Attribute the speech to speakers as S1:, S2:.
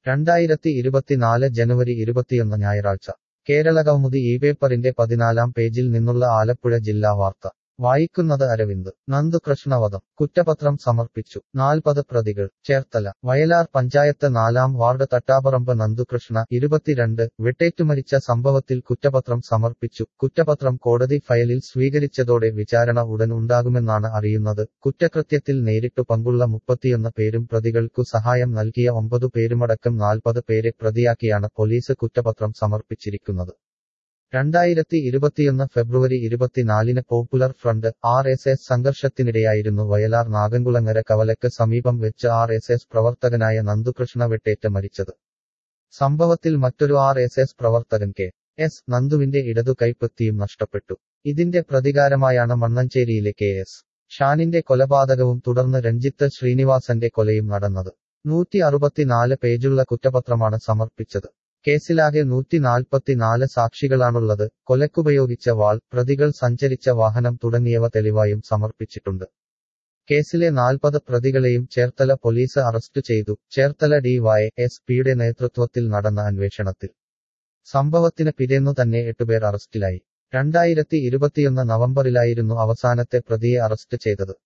S1: രണ്ടായിരത്തി ഇരുപത്തിനാല് ജനുവരി ഇരുപത്തിയൊന്ന് ഞായറാഴ്ച കേരളകൗമുദി ഈ പേപ്പറിന്റെ പതിനാലാം പേജിൽ നിന്നുള്ള ആലപ്പുഴ ജില്ലാ വാർത്ത വായിക്കുന്നത് അരവിന്ദ് നന്ദുകൃഷ്ണവധം കുറ്റപത്രം സമർപ്പിച്ചു നാൽപ്പത് പ്രതികൾ ചേർത്തല വയലാർ പഞ്ചായത്ത് നാലാം വാർഡ് തട്ടാപറമ്പ് നന്ദുകൃഷ്ണ ഇരുപത്തിരണ്ട് വെട്ടേറ്റുമരിച്ച സംഭവത്തിൽ കുറ്റപത്രം സമർപ്പിച്ചു കുറ്റപത്രം കോടതി ഫയലിൽ സ്വീകരിച്ചതോടെ വിചാരണ ഉടൻ ഉണ്ടാകുമെന്നാണ് അറിയുന്നത് കുറ്റകൃത്യത്തിൽ നേരിട്ടു പങ്കുള്ള മുപ്പത്തിയൊന്ന് പേരും പ്രതികൾക്കു സഹായം നൽകിയ ഒമ്പതു പേരുമടക്കം നാൽപ്പത് പേരെ പ്രതിയാക്കിയാണ് പോലീസ് കുറ്റപത്രം സമർപ്പിച്ചിരിക്കുന്നത് രണ്ടായിരത്തി ഇരുപത്തിയൊന്ന് ഫെബ്രുവരി ഇരുപത്തിനാലിന് popular front R S S സംഘർഷത്തിനിടെയായിരുന്നു വയലാർ നാഗൻകുളങ്ങര കവലക്ക് സമീപം വെച്ച് ആർ എസ് എസ് പ്രവർത്തകനായ നന്ദുകൃഷ്ണ വെട്ടേറ്റ് മരിച്ചത് സംഭവത്തിൽ മറ്റൊരു ആർ എസ് എസ് പ്രവർത്തകൻ കെ എസ് നന്ദുവിന്റെ ഇടതു കൈപ്പത്തിയും നഷ്ടപ്പെട്ടു ഇതിന്റെ പ്രതികാരമായാണ് മണ്ണഞ്ചേരിയിലെ കെ എസ് ഷാനിന്റെ കൊലപാതകവും തുടർന്ന് രഞ്ജിത്ത് ശ്രീനിവാസന്റെ കൊലയും നടന്നത് നൂറ്റി അറുപത്തിനാല് പേജുള്ള കുറ്റപത്രമാണ് സമർപ്പിച്ചത് കേസിലാകെ നൂറ്റി നാൽപ്പത്തിനാല് സാക്ഷികളാണുള്ളത് കൊലക്കുപയോഗിച്ച വാൾ പ്രതികൾ സഞ്ചരിച്ച വാഹനം തുടങ്ങിയവ തെളിവായും സമർപ്പിച്ചിട്ടുണ്ട് കേസിലെ നാൽപ്പത് പ്രതികളെയും ചേർത്തല പോലീസ് അറസ്റ്റ് ചെയ്തു ചേർത്തല ഡി വൈ എസ് പിയുടെ നേതൃത്വത്തിൽ നടന്ന അന്വേഷണത്തിൽ സംഭവത്തിന് പിറ്റേന്നു തന്നെ എട്ടുപേർ അറസ്റ്റിലായി രണ്ടായിരത്തി ഇരുപത്തിയൊന്ന് നവംബറിലായിരുന്നു അവസാനത്തെ പ്രതിയെ അറസ്റ്റ് ചെയ്തത്